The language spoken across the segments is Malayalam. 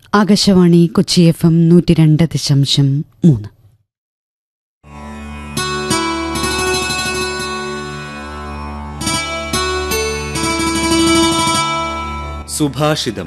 ആകാശവാണി കൊച്ചി എഫ് എം നൂറ്റി രണ്ട് ദശാംശം മൂന്ന് സുഭാഷിതം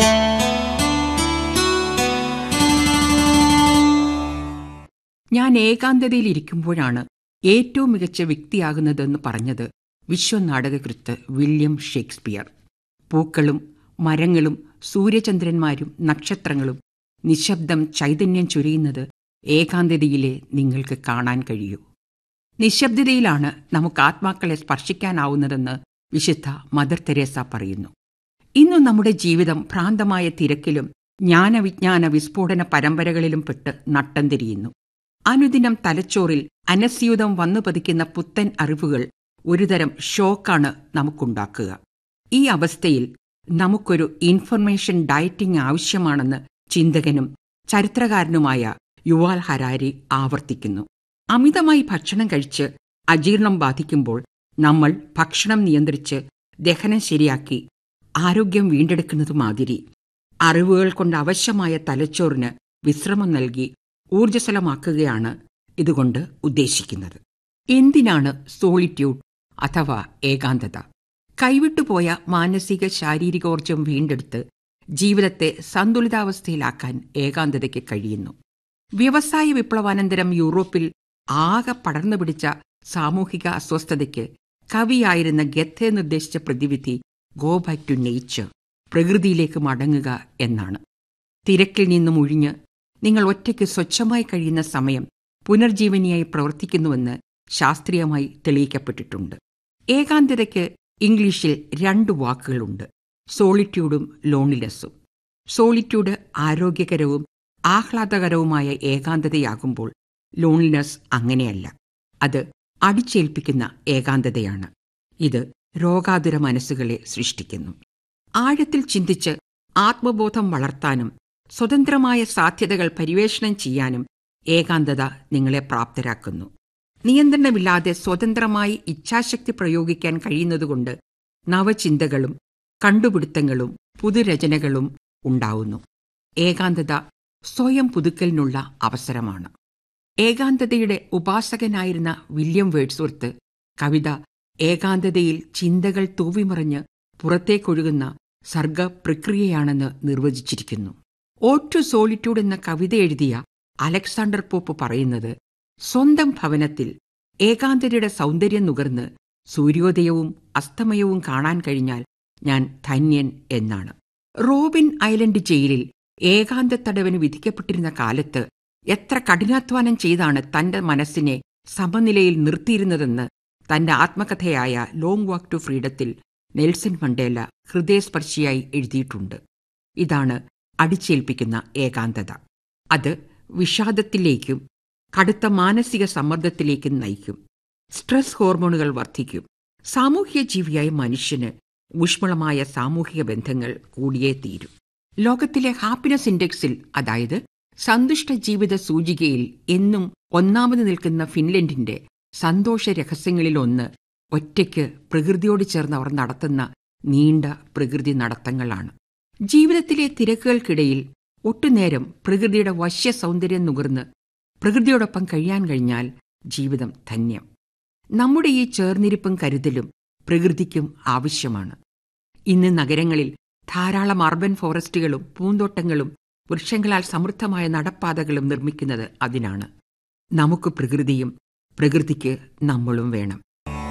ഞാൻ ഏകാന്തതയിലിരിക്കുമ്പോഴാണ് ഏറ്റവും മികച്ച വ്യക്തിയാകുന്നതെന്ന് പറഞ്ഞത് വിശ്വനാടകകൃത്ത് വില്യം ഷേക്സ്പിയർ പൂക്കളും മരങ്ങളും സൂര്യചന്ദ്രന്മാരും നക്ഷത്രങ്ങളും നിശബ്ദം ചൈതന്യം ചൊരിയുന്നത് ഏകാന്തതയിലെ നിങ്ങൾക്ക് കാണാൻ കഴിയൂ നിശബ്ദതയിലാണ് നമുക്ക് ആത്മാക്കളെ സ്പർശിക്കാനാവുന്നതെന്ന് വിശുദ്ധ മദർ തെരേസ പറയുന്നു ഇന്ന് നമ്മുടെ ജീവിതം ഭ്രാന്തമായ തിരക്കിലും ജ്ഞാനവിജ്ഞാന വിസ്ഫോടന പരമ്പരകളിലും പെട്ട് നട്ടം തിരിയുന്നു അനുദിനം തലച്ചോറിൽ അനസ്യൂതം വന്നു പതിക്കുന്ന പുത്തൻ അറിവുകൾ ഒരുതരം ഷോക്കാണ് നമുക്കുണ്ടാക്കുക ഈ അവസ്ഥയിൽ നമുക്കൊരു ഇൻഫർമേഷൻ ഡയറ്റിംഗ് ആവശ്യമാണെന്ന് ചിന്തകനും ചരിത്രകാരനുമായ യുവാൽ ഹരാരി ആവർത്തിക്കുന്നു അമിതമായി ഭക്ഷണം കഴിച്ച് അജീർണം ബാധിക്കുമ്പോൾ നമ്മൾ ഭക്ഷണം നിയന്ത്രിച്ച് ദഹനം ശരിയാക്കി ആരോഗ്യം വീണ്ടെടുക്കുന്നത് മാതിരി അറിവുകൾ കൊണ്ട് അവശ്യമായ തലച്ചോറിന് വിശ്രമം നൽകി ഊർജ്ജസ്വലമാക്കുകയാണ് ഇതുകൊണ്ട് ഉദ്ദേശിക്കുന്നത് എന്തിനാണ് സോളിറ്റ്യൂഡ് അഥവാ ഏകാന്തത കൈവിട്ടുപോയ മാനസിക ശാരീരികോർജം വീണ്ടെടുത്ത് ജീവിതത്തെ സന്തുലിതാവസ്ഥയിലാക്കാൻ ഏകാന്തതയ്ക്ക് കഴിയുന്നു വ്യവസായ വിപ്ലവാനന്തരം യൂറോപ്പിൽ ആകെ പടർന്നു പിടിച്ച സാമൂഹിക അസ്വസ്ഥതയ്ക്ക് കവിയായിരുന്ന ഗത്തെ നിർദ്ദേശിച്ച പ്രതിവിധി ഗോ ബാക്ക് ടു നേച്ചർ പ്രകൃതിയിലേക്ക് മടങ്ങുക എന്നാണ് തിരക്കിൽ നിന്നും ഒഴിഞ്ഞ് നിങ്ങൾ ഒറ്റയ്ക്ക് സ്വച്ഛമായി കഴിയുന്ന സമയം പുനർജീവനിയായി പ്രവർത്തിക്കുന്നുവെന്ന് ശാസ്ത്രീയമായി തെളിയിക്കപ്പെട്ടിട്ടുണ്ട് ഏകാന്തതയ്ക്ക് ഇംഗ്ലീഷിൽ രണ്ട് വാക്കുകളുണ്ട് സോളിറ്റ്യൂഡും ലോണിലെസ്സും സോളിറ്റ്യൂഡ് ആരോഗ്യകരവും ആഹ്ലാദകരവുമായ ഏകാന്തതയാകുമ്പോൾ ലോൺലിനെസ് അങ്ങനെയല്ല അത് അടിച്ചേൽപ്പിക്കുന്ന ഏകാന്തതയാണ് ഇത് രോഗാതുര മനസ്സുകളെ സൃഷ്ടിക്കുന്നു ആഴത്തിൽ ചിന്തിച്ച് ആത്മബോധം വളർത്താനും സ്വതന്ത്രമായ സാധ്യതകൾ പരിവേഷണം ചെയ്യാനും ഏകാന്തത നിങ്ങളെ പ്രാപ്തരാക്കുന്നു നിയന്ത്രണമില്ലാതെ സ്വതന്ത്രമായി ഇച്ഛാശക്തി പ്രയോഗിക്കാൻ കഴിയുന്നതുകൊണ്ട് നവചിന്തകളും കണ്ടുപിടുത്തങ്ങളും പുതുരചനകളും ഉണ്ടാവുന്നു ഏകാന്തത സ്വയം പുതുക്കലിനുള്ള അവസരമാണ് ഏകാന്തതയുടെ ഉപാസകനായിരുന്ന വില്യം വേഡ്സ്വർത്ത് കവിത ഏകാന്തതയിൽ ചിന്തകൾ തൂവിമറിഞ്ഞ് പുറത്തേക്കൊഴുകുന്ന സർഗ പ്രക്രിയയാണെന്ന് നിർവചിച്ചിരിക്കുന്നു ഓട്ടു സോളിറ്റ്യൂഡ് എന്ന കവിത എഴുതിയ അലക്സാണ്ടർ പോപ്പ് പറയുന്നത് സ്വന്തം ഭവനത്തിൽ ഏകാന്തതയുടെ സൗന്ദര്യം നുകർന്ന് സൂര്യോദയവും അസ്തമയവും കാണാൻ കഴിഞ്ഞാൽ ഞാൻ ധന്യൻ എന്നാണ് റോബിൻ ഐലൻഡ് ജയിലിൽ ഏകാന്ത തടവിന് വിധിക്കപ്പെട്ടിരുന്ന കാലത്ത് എത്ര കഠിനാധ്വാനം ചെയ്താണ് തന്റെ മനസ്സിനെ സമനിലയിൽ നിർത്തിയിരുന്നതെന്ന് തന്റെ ആത്മകഥയായ ലോങ് വാക്ക് ടു ഫ്രീഡത്തിൽ നെൽസൺ മണ്ടേല ഹൃദയസ്പർശിയായി എഴുതിയിട്ടുണ്ട് ഇതാണ് അടിച്ചേൽപ്പിക്കുന്ന ഏകാന്തത അത് വിഷാദത്തിലേക്കും കടുത്ത മാനസിക സമ്മർദ്ദത്തിലേക്കും നയിക്കും സ്ട്രെസ് ഹോർമോണുകൾ വർദ്ധിക്കും സാമൂഹ്യ ജീവിയായ മനുഷ്യന് ഊഷ്മളമായ സാമൂഹിക ബന്ധങ്ങൾ കൂടിയേ തീരും ലോകത്തിലെ ഹാപ്പിനെസ് ഇൻഡെക്സിൽ അതായത് സന്തുഷ്ട ജീവിത സൂചികയിൽ എന്നും ഒന്നാമത് നിൽക്കുന്ന ഫിൻലൻഡിന്റെ സന്തോഷ രഹസ്യങ്ങളിൽ ഒന്ന് ഒറ്റയ്ക്ക് പ്രകൃതിയോട് ചേർന്ന് അവർ നടത്തുന്ന നീണ്ട പ്രകൃതി നടത്തങ്ങളാണ് ജീവിതത്തിലെ തിരക്കുകൾക്കിടയിൽ ഒട്ടുനേരം പ്രകൃതിയുടെ വശ്യ സൗന്ദര്യം നുകർന്ന് പ്രകൃതിയോടൊപ്പം കഴിയാൻ കഴിഞ്ഞാൽ ജീവിതം ധന്യം നമ്മുടെ ഈ ചേർന്നിരിപ്പും കരുതലും പ്രകൃതിക്കും ആവശ്യമാണ് ഇന്ന് നഗരങ്ങളിൽ ധാരാളം അർബൻ ഫോറസ്റ്റുകളും പൂന്തോട്ടങ്ങളും വൃക്ഷങ്ങളാൽ സമൃദ്ധമായ നടപ്പാതകളും നിർമ്മിക്കുന്നത് അതിനാണ് നമുക്ക് പ്രകൃതിയും പ്രകൃതിക്ക് നമ്മളും വേണം